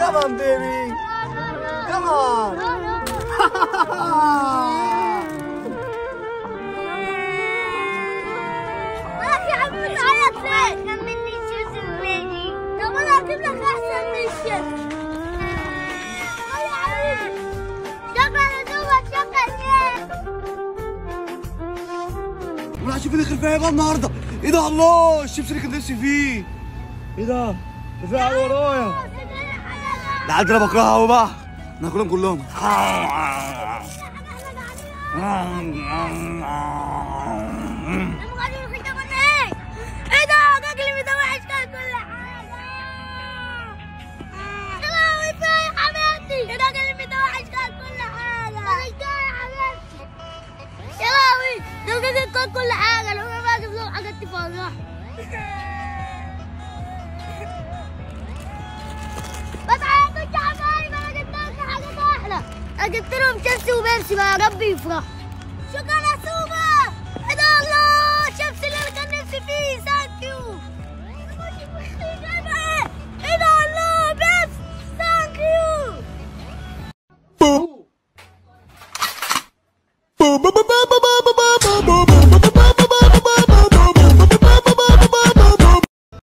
Come on, baby. Come on. مالك يا عم بتعيط ليه؟ كملني الشمس البيجي طب انا اجيب لك احسن من الشمس يا حبيبي شغل يا دوبك شغل ليه؟ ولا شوف داخل فيها بقى النهارده ايه ده الله الشيبس اللي كان نفسي فيه ايه ده ده في حاجه ورايا لا عاد انا بكرهها قوي بقى ناكلهم كلهم المغني في كمان ايه؟ ايه ده؟ اكلي متوحش كان كل حاجة يا لهوي فين يا حبيبتي؟ ايه ده اكلي متوحش كان كل حاجة مش يا حبيبتي يا لهوي ده اكلي كان كل حاجة لو انا بجيب لهم حاجات تفرح ما تعيطوش يا حبايبي انا جبت لكم حاجات احلى انا جبت لهم شيبسي وبيبسي بقى يا رب يفرح شكرا يا سوبر ايه ده الله شيبسي اللي انا كان نفسي فيه ثانك يو ايه ده الله بيبسي ثانك يو بو بو بو